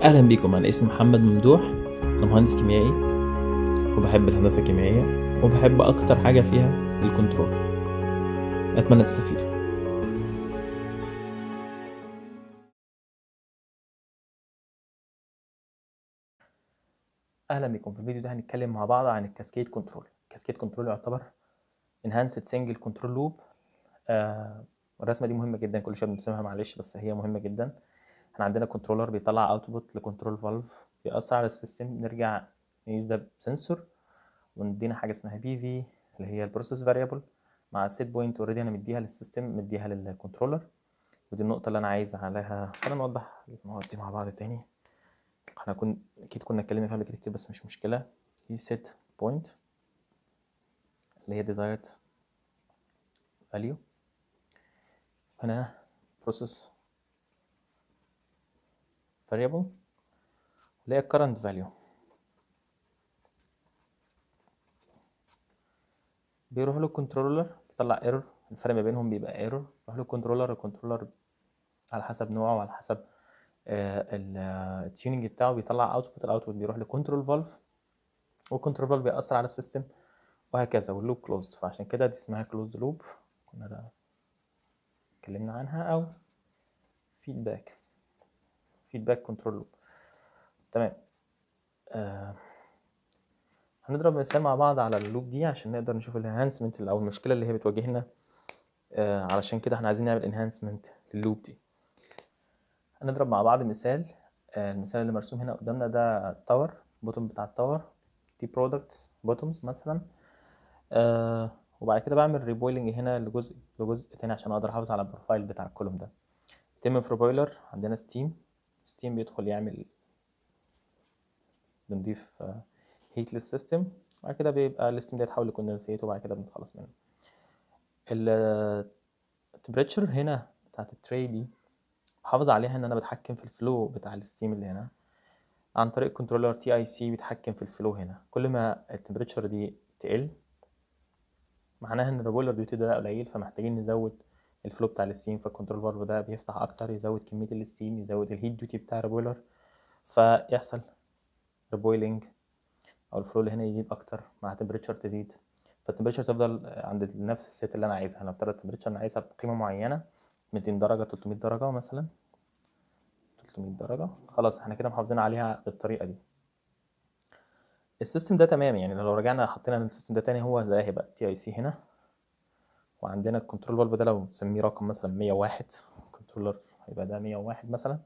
أهلا بيكم أنا اسمي محمد ممدوح أنا مهندس كيميائي وبحب الهندسة الكيميائية وبحب أكتر حاجة فيها الكنترول أتمنى تستفيدوا أهلا بكم في الفيديو ده هنتكلم مع بعض عن الكاسكيد كنترول الكاسكيد كنترول يعتبر enhanced single control loop آه الرسمة دي مهمة جدا كل شوية بنرسمها معلش بس هي مهمة جدا احنا عندنا كنترولر بيطلع اوتبوت لكنترول فالف بيأثر على السيستم نرجع نقيس ده بسنسور وندينا حاجة اسمها بي في اللي هي البروسيس فاريبل مع سيت بوينت اوريدي انا مديها للسيستم مديها للكنترولر ودي النقطة اللي انا عايز عليها خلينا نوضح المواد دي مع بعض تاني احنا كن اكيد كنا اتكلمنا فيها قبل كده كتير بس مش مشكلة دي سيت بوينت اللي هي desired value هنا process variable اللي هي current value بيروح له الكنترولر بيطلع ايرور الفرق ما بينهم بيبقى ايرور يروح له الكنترولر الكنترولر على حسب نوعه وعلى حسب التيوننج بتاعه بيطلع اوتبوت الاوتبوت بيروح لكنترول فالف والكنترول فالف بيأثر على السيستم وهكذا واللوب كلوزد فعشان كده دي اسمها كلوزد لوب كنا ده اتكلمنا عنها او فيدباك فيدباك كنترول لوب تمام آه. هنضرب مثال مع بعض على اللوب دي عشان نقدر نشوف الانهانسمنت او المشكله اللي هي بتواجهنا آه علشان كده احنا عايزين نعمل انهانسمنت لللوب دي هنضرب مع بعض مثال آه المثال اللي مرسوم هنا قدامنا ده التاور بوتوم بتاع التاور دي برودكتس بوتومز مثلا آه وبعد كده بعمل ريبويلنج هنا لجزء لجزء تاني عشان اقدر احافظ على البروفايل بتاع الكولوم ده بيتم في بويلر عندنا ستيم ستيم بيدخل يعمل بنضيف هيت للسيستم بعد كده بيبقى الستيم ده يتحول لكوندنسيت وبعد كده بنتخلص منه التمبريتشر هنا بتاعت التري دي بحافظ عليها ان انا بتحكم في الفلو بتاع الستيم اللي هنا عن طريق كنترولر تي اي سي بيتحكم في الفلو هنا كل ما التمبريتشر دي تقل معناها ان الريبويلر ديوتي ده قليل فمحتاجين نزود الفلو بتاع الستيم فالكنترول فالف ده بيفتح اكتر يزود كميه الستيم يزود الهيت ديوتي بتاع الريبويلر فيحصل ريبويلنج او الفلو اللي هنا يزيد اكتر مع تمبريتشر تزيد فالتمبريتشر تفضل عند نفس الست اللي انا عايزها انا افترض التمبريتشر انا عايزها بقيمه معينه 200 درجه 300 درجه مثلا 300 درجه خلاص احنا كده محافظين عليها بالطريقه دي السيستم ده تمام يعني لو رجعنا حطينا السيستم ده تاني هو ده هيبقى تي اي سي هنا وعندنا الكنترول فالف ده لو نسميه رقم مثلا 101 كنترولر هيبقى ده 101 مثلا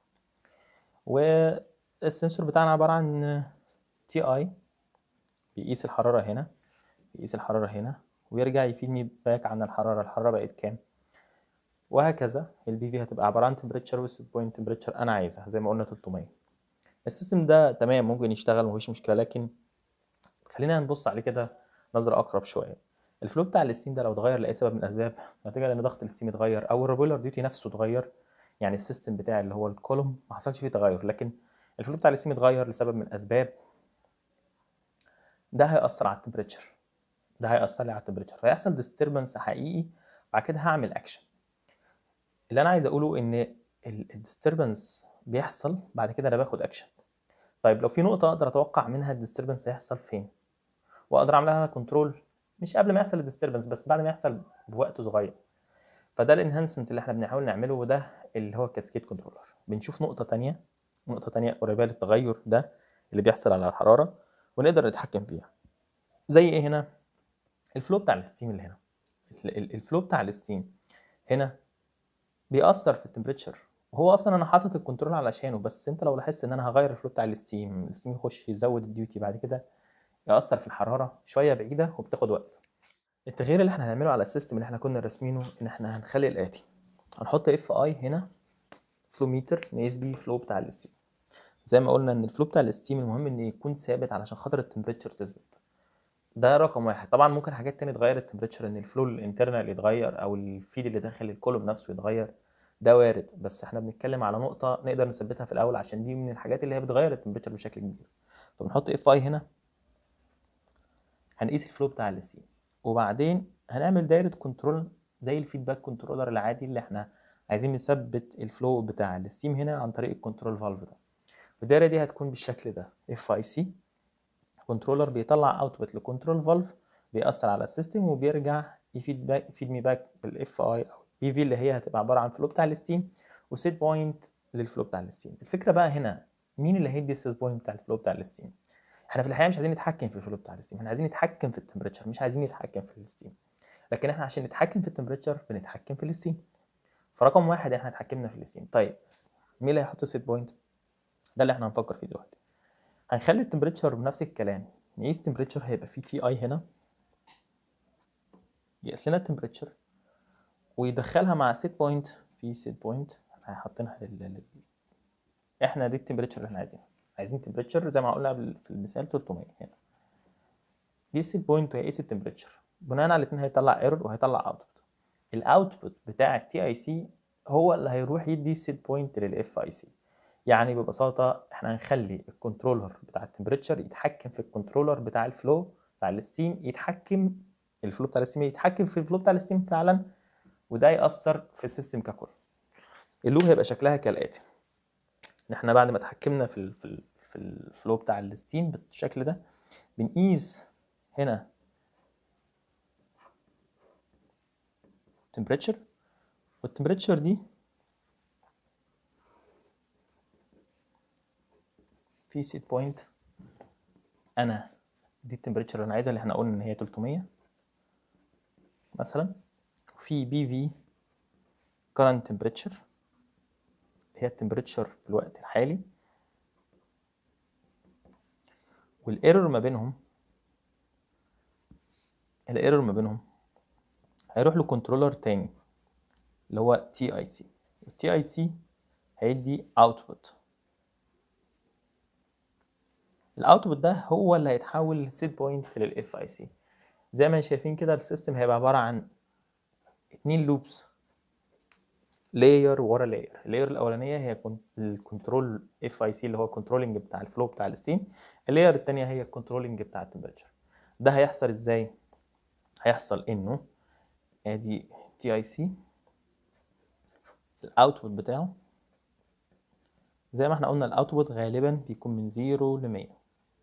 والسنسور بتاعنا عبارة عن تي اي بيقيس الحرارة هنا بيقيس الحرارة هنا ويرجع يفيدني باك عن الحرارة الحرارة بقت كام وهكذا البي في هتبقى عبارة عن تمبريتشر والست بوينت تمبريتشر أنا عايزها زي ما قلنا 300 السيستم ده تمام ممكن يشتغل مفيش مشكلة لكن خلينا نبص عليه كده نظرة أقرب شوية الفلو بتاع الستيم ده لو اتغير لأي سبب من الأسباب نتيجة لأن ضغط الستيم اتغير أو الريبويلر ديوتي نفسه اتغير يعني السيستم بتاعي اللي هو الكولوم ما حصلش فيه تغير لكن الفلو بتاع الستيم اتغير لسبب من الأسباب ده هيأثر على التمبريتشر ده هيأثر لي على التمبريتشر فيحصل ديستربنس حقيقي بعد كده هعمل أكشن اللي أنا عايز أقوله إن الديستربنس بيحصل بعد كده أنا باخد أكشن طيب لو في نقطة أقدر أتوقع منها الديستربنس هيحصل فين وأقدر أعمل لها كنترول مش قبل ما يحصل الديستربنس بس بعد ما يحصل بوقت صغير فده الانهانسمنت اللي احنا بنحاول نعمله وده اللي هو الكاسكيد كنترولر بنشوف نقطة تانية نقطة تانية قريبة للتغير ده اللي بيحصل على الحرارة ونقدر نتحكم فيها زي ايه هنا الفلو بتاع الستيم اللي هنا الفلو بتاع الستيم هنا بيأثر في التمبريتشر وهو اصلا انا حاطط الكنترول علشانه بس انت لو لاحظت ان انا هغير الفلو بتاع الستيم الستيم يخش يزود الديوتي بعد كده يأثر في الحرارة شوية بعيدة وبتاخد وقت التغيير اللي احنا هنعمله على السيستم اللي احنا كنا راسمينه ان احنا هنخلي الاتي هنحط اف اي هنا فلو ميتر نقيس بيه الفلو بتاع الستيم زي ما قلنا ان الفلو بتاع الستيم المهم ان يكون ثابت علشان خاطر التمبريتشر تثبت ده رقم واحد طبعا ممكن حاجات تانية تغير التمبريتشر ان الفلو الانترنال يتغير او الفيد اللي داخل الكولوم نفسه يتغير ده وارد بس احنا بنتكلم على نقطة نقدر نثبتها في الاول عشان دي من الحاجات اللي هي بتغير التمبريتشر بشكل كبير فبنحط اف اي هنا هنقيس الفلو بتاع الستيم وبعدين هنعمل دايرة كنترول زي الفيدباك كنترولر العادي اللي احنا عايزين نثبت الفلو بتاع الستيم هنا عن طريق الكنترول فالف ده والدايره دي هتكون بالشكل ده اف اي سي كنترولر بيطلع اوتبوت لكنترول فالف بيأثر على السيستم وبيرجع يفيد باك يفيد مي باك بالاف اي او بي في اللي هي هتبقى عباره عن فلو بتاع الستيم وسيت بوينت للفلو بتاع الستيم الفكره بقى هنا مين اللي هيدي السيت بوينت بتاع الفلو بتاع الستيم احنا في الحقيقه مش عايزين نتحكم في الفلو بتاع الستيم احنا عايزين نتحكم في التمبريتشر مش عايزين نتحكم في الستيم لكن احنا عشان نتحكم في التمبريتشر بنتحكم في الستيم فرقم واحد احنا اتحكمنا في الستيم طيب مين اللي هيحط سيت بوينت ده اللي احنا هنفكر فيه دلوقتي هنخلي التمبريتشر بنفس الكلام نقيس تمبريتشر هيبقى فيه تي اي هنا يقيس لنا التمبريتشر ويدخلها مع سيت بوينت في سيت بوينت احنا حاطينها لل لل- احنا دي التمبريتشر اللي احنا عايزينها عايزين تمبريتشر زي ما قلنا قبل في المثال 300 هنا دي السيت بوينت وهيقيس التمبريتشر بناء على الاثنين هيطلع ايرور وهيطلع اوتبوت الاوتبوت بتاع التي اي سي هو اللي هيروح يدي السيت بوينت للاف اي سي يعني ببساطه احنا هنخلي الكنترولر بتاع التمبريتشر يتحكم في الكنترولر بتاع الفلو بتاع الستيم يتحكم الفلو بتاع الستيم يتحكم في الفلو بتاع الستيم فعلا وده يأثر في السيستم ككل اللوب هيبقى شكلها كالآتي ان احنا بعد ما اتحكمنا في ال في ال في الفلو بتاع الستيم بالشكل ده بنقيس هنا temperature والتمبريتشر دي في سيت بوينت انا دي التمبريتشر اللي انا عايزها اللي احنا قلنا ان هي 300 مثلا في بي في current temperature اللي هي التمبريتشر في الوقت الحالي والايرور ما بينهم الايرور ما بينهم هيروح لكنترولر تاني اللي هو تي اي سي التي اي سي هيدي اوتبوت الاوتبوت ده هو اللي هيتحول لسيت بوينت للاف اي سي زي ما شايفين كده السيستم هيبقى عباره عن اتنين لوبس لاير ورا لاير اللاير الاولانيه هي الكنترول اف اي سي اللي هو الكنترولنج بتاع الفلو بتاع الستيم اللاير الثانيه هي الكنترولنج بتاع التمبريتشر ده هيحصل ازاي هيحصل انه ادي تي اي سي الاوتبوت بتاعه زي ما احنا قلنا الاوتبوت غالبا بيكون من 0 ل 100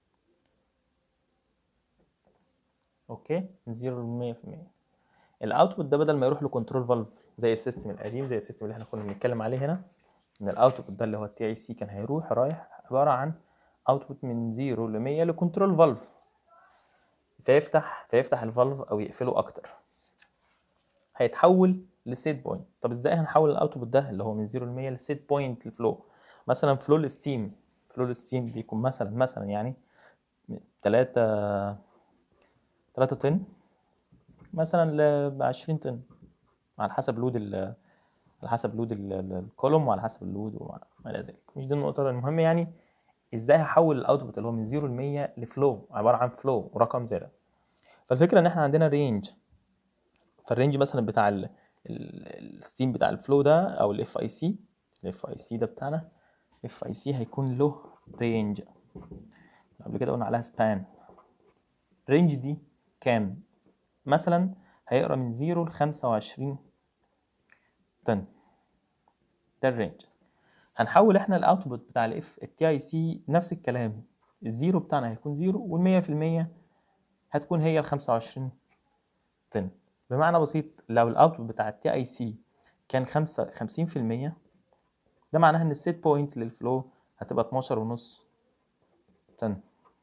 اوكي من 0 ل 100% الاوتبوت ده بدل ما يروح لكنترول فالف زي السيستم القديم زي السيستم اللي احنا كنا بنتكلم عليه هنا ان الاوتبوت ده اللي هو التي اي سي كان هيروح رايح عباره عن اوتبوت من 0 ل 100 لكنترول فالف فيفتح فيفتح الفالف او يقفله اكتر هيتحول لسيت بوينت طب ازاي هنحول الاوتبوت ده اللي هو من 0 ل 100 لسيت بوينت الفلو مثلا فلو الستيم فلو الستيم بيكون مثلا مثلا يعني 3 3 طن مثلا ل 20 طن على حسب لود ال على حسب لود ال- ال- الكولوم وعلى حسب اللود وما الى ذلك مش دي النقطه المهم يعني ازاي هحول الاوتبوت اللي هو من 0 ل 100 لفلو عباره عن فلو ورقم زياده فالفكره ان احنا عندنا رينج فالرينج مثلا بتاع ال- ال- الستيم بتاع الفلو ده او الاف اي سي الاف اي سي ده بتاعنا اف اي سي هيكون له رينج قبل كده قلنا عليها سبان رينج دي كام مثلا هيقرا من 0 ل 25 طن ده الرينج هنحول احنا الاوتبوت بتاع الاف التي اي سي نفس الكلام الزيرو بتاعنا هيكون زيرو والمية في المية هتكون هي ال 25 طن بمعنى بسيط لو الاوتبوت بتاع التي اي سي كان خمسة خمسين في المية ده معناها ان السيت بوينت للفلو هتبقى 12 ونص طن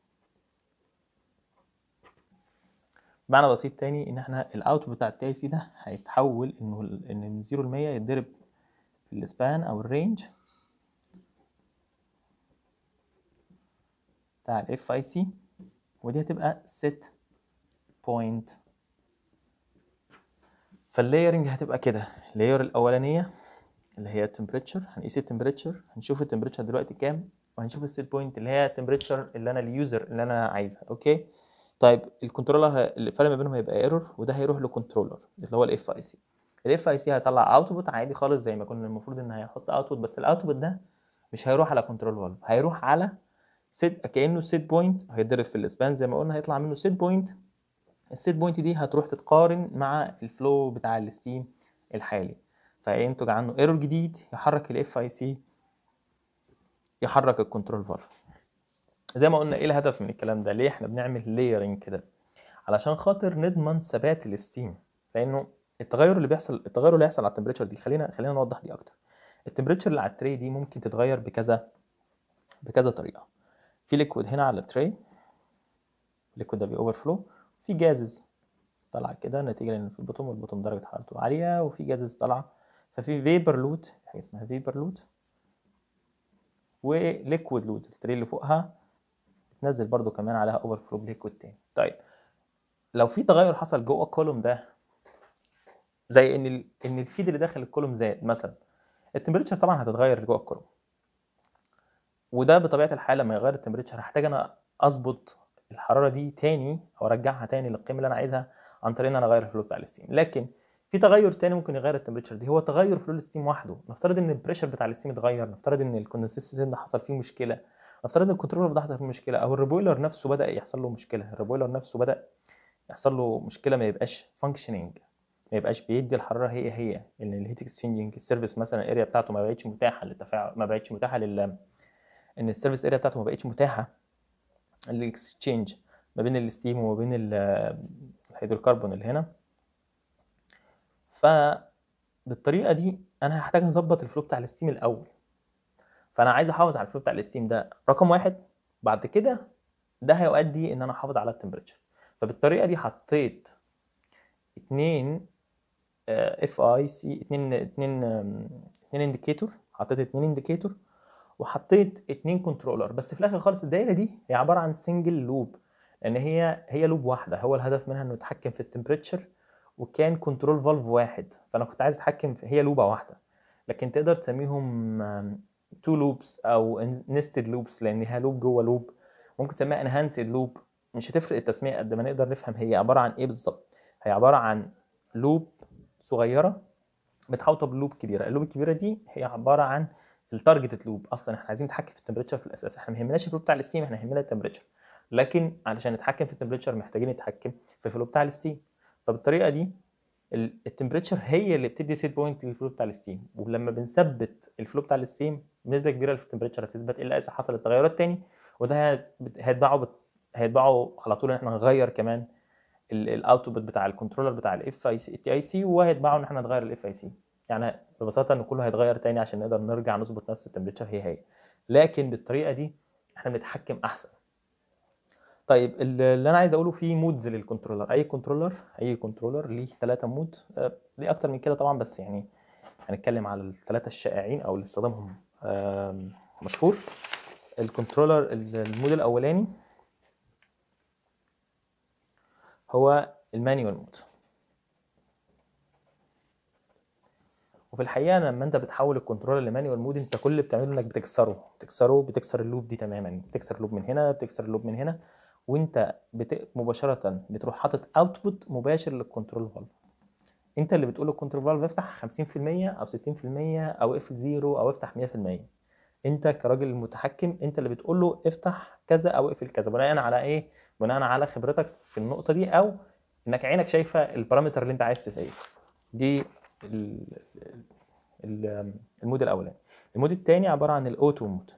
بمعنى بسيط تاني ان احنا الاوتبوت بتاع التي اي سي ده هيتحول انه ال- ان من 0 ل 100 يتضرب في السبان او الرينج بتاع الاف اي سي ودي هتبقى set point فاللايرنج هتبقى كده اللاير الاولانيه اللي هي التمبريتشر هنقيس التمبريتشر هنشوف التمبريتشر دلوقتي كام وهنشوف السيت بوينت اللي هي التمبريتشر اللي انا اليوزر اللي انا عايزها اوكي طيب الكنترولر ه- الفرق ما بينهم هيبقى ايرور وده هيروح لكنترولر اللي هو الاف اي سي الاف اي سي هيطلع اوتبوت عادي خالص زي ما كنا المفروض ان هيحط اوتبوت بس الاوتبوت ده مش هيروح على كنترول فالف هيروح على سيت كانه سيت بوينت هيتضرب في الاسبان زي ما قلنا هيطلع منه سيت بوينت السيت بوينت دي هتروح تتقارن مع الفلو بتاع الستيم الحالي فينتج عنه ايرور جديد يحرك الاف اي سي يحرك الكنترول فالف زي ما قلنا ايه الهدف من الكلام ده ليه احنا بنعمل لايرنج كده علشان خاطر نضمن ثبات الستيم لانه التغير اللي بيحصل التغير اللي هيحصل على التمبريتشر دي خلينا خلينا نوضح دي اكتر التمبريتشر اللي على التري دي ممكن تتغير بكذا بكذا طريقه في ليكويد هنا على التري الليكويد ده بيوفر فلو في جازز طالعه كده نتيجه لان في البطن والبطن درجه حرارته عاليه وفي جازز طالعه ففي فيبر لود في حاجه اسمها فيبر لود وليكويد لود التري اللي فوقها بتنزل برضو كمان عليها اوفر فلو بليكويد تاني طيب لو في تغير حصل جوه الكولوم ده زي ان ال... ان الفيد اللي داخل الكولوم زاد مثلا التمبريتشر طبعا هتتغير جوه الكولوم وده بطبيعه الحال لما يغير التمبريتشر هحتاج انا اظبط الحراره دي تاني او ارجعها تاني للقيمه اللي انا عايزها عن طريق ان انا اغير الفلو بتاع الستيم لكن في تغير تاني ممكن يغير التمبريتشر دي هو تغير فلو الستيم وحده نفترض ان البريشر بتاع الستيم اتغير نفترض ان الكوندنسيشن ده حصل فيه مشكله نفترض ان الكنترولر ده حصل فيه مشكله او الريبويلر نفسه بدا يحصل له مشكله الريبويلر نفسه بدا يحصل له مشكله ما يبقاش فانكشننج ما يبقاش بيدي الحراره هي هي ان الهيت اكسشينجنج السيرفيس مثلا الاريا بتاعته ما بقتش متاحه للتفاعل ما بقتش متاحه لل ان السيرفيس اريا بتاعته ما بقتش متاحه للاكسشينج ما بين الستيم وما بين ال- الهيدروكربون اللي هنا فبالطريقه دي انا هحتاج اظبط الفلو بتاع الستيم الاول فانا عايز احافظ على الفلو بتاع الستيم ده رقم واحد بعد كده ده هيؤدي ان انا احافظ على التمبريتشر فبالطريقه دي حطيت اتنين اف اي سي اتنين اتنين آم، اتنين انديكيتور حطيت اتنين انديكيتور وحطيت اتنين كنترولر بس في الاخر خالص الدايره دي هي عباره عن سنجل لوب لان هي هي لوب واحده هو الهدف منها انه يتحكم في التمبريتشر وكان كنترول فالف واحد فانا كنت عايز اتحكم في هي لوبه واحده لكن تقدر تسميهم تو لوبس او نستد لوبس لان هي لوب جوه لوب ممكن تسميها انهانسد لوب مش هتفرق التسميه قد ما نقدر نفهم هي عباره عن ايه بالظبط هي عباره عن لوب صغيره متحوطه بلوب كبيره اللوب الكبيره دي هي عباره عن التارجتد لوب اصلا احنا عايزين نتحكم في التمبريتشر في الاساس احنا ما يهمناش الفلو بتاع الستيم احنا يهمنا التمبريتشر لكن علشان نتحكم في التمبريتشر محتاجين نتحكم في الفلو بتاع الستيم فبالطريقه دي ال- التمبريتشر هي اللي بتدي سيت بوينت للفلو بتاع الستيم ولما بنثبت الفلو بتاع الستيم بنسبه كبيره في التمبريتشر هتثبت الا اذا حصلت تغيرات تاني وده هت- هيتبعوا بت- هيتبعوا على طول ان احنا نغير كمان الاوتبوت بتاع الكنترولر بتاع الاف اي سي التي اي سي وهيتبعوا ان احنا نغير الاف اي سي يعني ببساطه ان كله هيتغير تاني عشان نقدر نرجع نظبط نفس التمبريتشر هي هي لكن بالطريقه دي احنا بنتحكم احسن طيب ال- اللي انا عايز اقوله في مودز للكنترولر اي كنترولر اي كنترولر ليه ثلاثة مود آه، ليه اكتر من كده طبعا بس يعني هنتكلم على الثلاثه الشائعين او اللي استخدامهم آم، مشهور الكنترولر ال- المود الاولاني هو المانيوال مود وفي الحقيقه لما انت بتحول الكنترولر لمانيوال مود انت كل اللي بتعمله انك بتكسره بتكسره بتكسر اللوب دي تماما بتكسر لوب من هنا بتكسر لوب من هنا وانت بت... مباشره بتروح حاطط اوتبوت مباشر للكنترول فالف انت اللي بتقول للكنترول فالف افتح 50% او 60% او اقفل زيرو او افتح 100% انت كراجل متحكم انت اللي بتقول له افتح كذا او اقفل كذا بناء على ايه بناء على خبرتك في النقطه دي او انك عينك شايفه البارامتر اللي انت عايز تسيفه دي ال... ال- المود الاولاني المود الثاني عباره عن الاوتو مود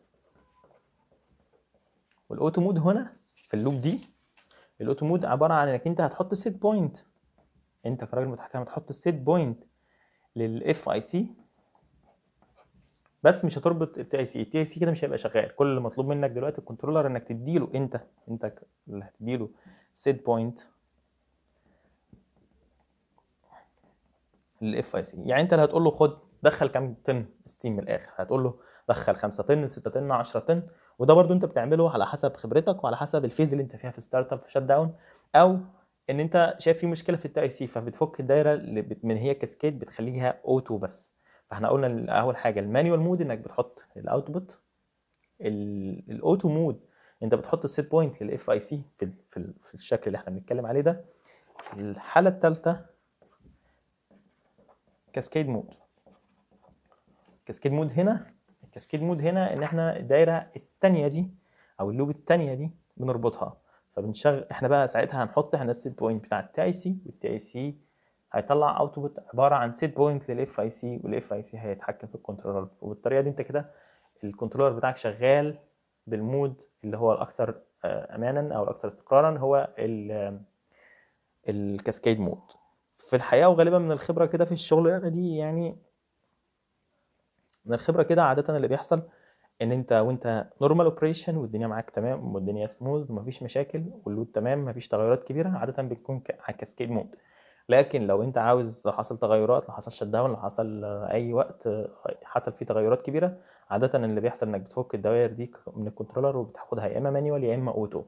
والاوتو مود هنا في اللوب دي الاوتو مود عباره عن انك انت هتحط سيت بوينت انت كراجل متحكم هتحط السيت بوينت للاف اي سي بس مش هتربط التي اي سي التي اي سي كده مش هيبقى شغال كل اللي مطلوب منك دلوقتي الكنترولر انك تديله انت انت ك- اللي هتديله سيت بوينت للاف اي سي يعني انت اللي هتقول له خد دخل كام طن ستيم من الاخر هتقول له دخل 5 طن 6 طن 10 طن وده برضو انت بتعمله على حسب خبرتك وعلى حسب الفيز اللي انت فيها في ستارت اب في شت داون او ان انت شايف في مشكله في التي اي سي فبتفك الدايره اللي بت- من هي كاسكيد بتخليها اوتو بس فاحنا قلنا ال- اول حاجه المانيوال مود انك بتحط الاوتبوت الاوتو مود انت بتحط السيت بوينت للاف اي سي في ال- في ال- في الشكل اللي احنا بنتكلم عليه ده الحاله الثالثه كاسكيد مود كاسكيد مود هنا الكاسكيد مود هنا ان احنا الدايره الثانيه دي او اللوب الثانيه دي بنربطها فبنشغل احنا بقى ساعتها هنحط احنا السيت بوينت بتاع التي اي سي والتي اي سي هيطلع اوتبوت عباره عن سيت بوينت للاف اي سي والاف اي سي هيتحكم في الكنترول وبالطريقه دي انت كده الكنترولر بتاعك شغال بالمود اللي هو الاكثر آه، امانا او الاكثر استقرارا هو ال- الكاسكيد مود في الحقيقه وغالبا من الخبره كده في الشغل دي يعني من الخبره كده عاده اللي بيحصل ان انت وانت نورمال اوبريشن والدنيا معاك تمام والدنيا سموث ومفيش مشاكل واللود تمام مفيش تغيرات كبيره عاده بتكون ك- على كاسكيد مود لكن لو انت عاوز لو حصل تغيرات لو حصل شت داون لو حصل آه، اي وقت آه، حصل فيه تغيرات كبيره عاده اللي بيحصل انك بتفك الدوائر دي من الكنترولر وبتاخدها يا اما مانيوال يا اما اوتو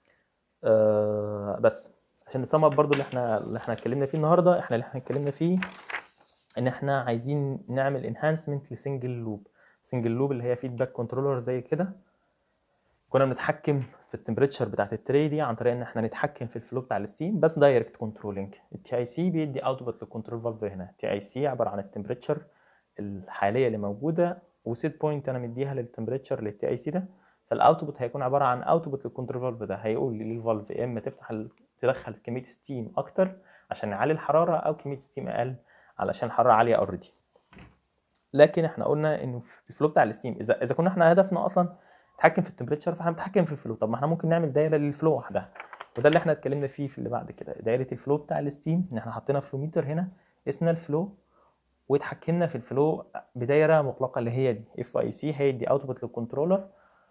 آه بس عشان نسمع برضو اللي احنا اللي احنا اتكلمنا فيه النهارده احنا اللي احنا اتكلمنا فيه ان احنا عايزين نعمل انهانسمنت لسنجل لوب سنجل لوب اللي هي فيدباك كنترولر زي كده كنا بنتحكم في التمبريتشر بتاعت التري دي عن طريق ان احنا نتحكم في الفلو بتاع الستيم بس دايركت كنترولنج التي اي سي بيدي اوتبوت للكنترول فالف هنا التي اي سي عباره عن التمبريتشر الحاليه اللي موجوده وسيت بوينت انا مديها للتمبريتشر للتي اي سي ده فالاوتبوت هيكون عباره عن اوتبوت للكنترول فالف ده هيقول للفالف يا اما تفتح ال- تدخل كميه ستيم اكتر عشان نعلي الحراره او كميه ستيم اقل علشان الحراره عاليه اوريدي لكن احنا قلنا انه في الفلو بتاع الستيم اذا اذا كنا احنا هدفنا اصلا نتحكم في التمبريتشر فاحنا بنتحكم في الفلو طب ما احنا ممكن نعمل دايره للفلو وحدها وده اللي احنا اتكلمنا فيه في اللي بعد كده دايره الفلو بتاع الستيم ان احنا حطينا فلوميتر هنا قسنا الفلو واتحكمنا في الفلو بدايره مغلقه اللي هي دي اف اي سي هيدي اوتبوت للكنترولر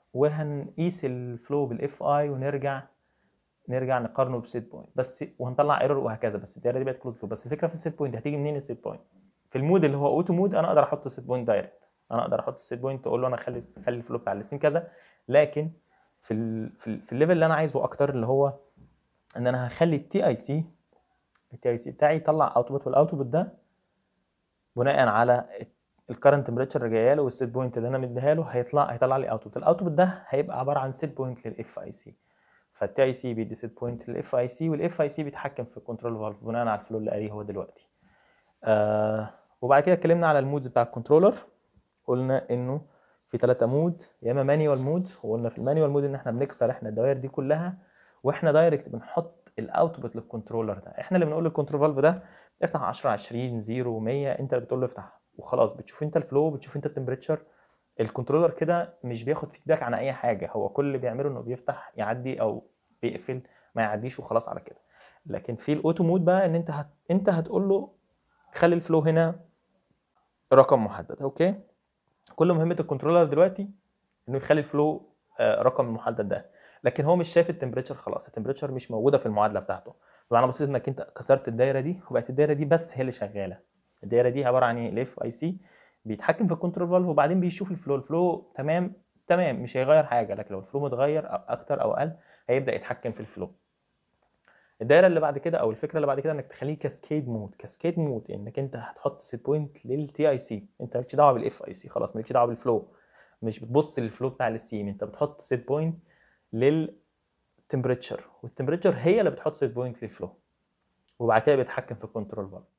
وهنقيس الفلو بالاف اي ونرجع نرجع نقارنه بسيت بوينت بس وهنطلع ايرور وهكذا بس الدايره دي بقت كلوز لوب بس الفكره في السيت بوينت هتيجي منين السيت بوينت في المود اللي هو اوتو مود انا اقدر احط السيت بوينت دايركت انا اقدر احط السيت بوينت اقول له انا خلي خلي الفلو بتاع الستيم كذا لكن في ال في, ال في الليفل اللي انا عايزه اكتر اللي هو ان انا هخلي التي اي سي التي اي سي بتاعي يطلع اوتبوت والاوتبوت ده بناء على الكرنت تمبريتشر اللي جايه له والسيت بوينت اللي انا مديها له هيطلع هيطلع لي اوتبوت الاوتبوت ده هيبقى عباره عن سيت بوينت للاف اي سي فالتي اي سي بيدي سيت بوينت للاف اي سي والاف اي سي بيتحكم في الكنترول فالف بناء على الفلو اللي قاريه هو دلوقتي آه وبعد كده اتكلمنا على المودز بتاع الكنترولر قلنا انه في ثلاثة مود يا اما مانيوال مود وقلنا في المانيوال مود ان احنا بنكسر احنا الدوائر دي كلها واحنا دايركت بنحط الاوتبوت للكنترولر ده احنا اللي بنقول للكنترول فالف ده افتح 10 20 0 100 انت اللي بتقول له افتح وخلاص بتشوف انت الفلو بتشوف انت التمبريتشر الكنترولر كده مش بياخد فيدباك عن اي حاجه هو كل اللي بيعمله انه بيفتح يعدي او بيقفل ما يعديش وخلاص على كده لكن في الاوتو مود بقى ان انت هت... انت هتقول له خلي الفلو هنا رقم محدد اوكي كل مهمه الكنترولر دلوقتي انه يخلي الفلو آه، رقم المحدد ده لكن هو مش شايف التمبريتشر خلاص التمبريتشر مش موجوده في المعادله بتاعته بمعنى بسيط انك انت كسرت الدايره دي وبقت الدايره دي بس هي اللي شغاله الدايره دي عباره عن ايه الاف اي سي بيتحكم في الكنترول فالف وبعدين بيشوف الفلو الفلو تمام تمام مش هيغير حاجه لكن لو الفلو متغير أو اكتر او اقل هيبدا يتحكم في الفلو الدايره اللي بعد كده او الفكره اللي بعد كده انك تخليه كاسكيد مود كاسكيد مود انك انت هتحط سيت بوينت للتي اي سي انت مالكش دعوه بالاف اي سي خلاص مالكش دعوه بالفلو مش بتبص للفلو بتاع الستيم انت بتحط سيت بوينت للتمبريتشر والتمبريتشر هي اللي بتحط سيت بوينت للفلو وبعد كده بيتحكم في الكنترول فالف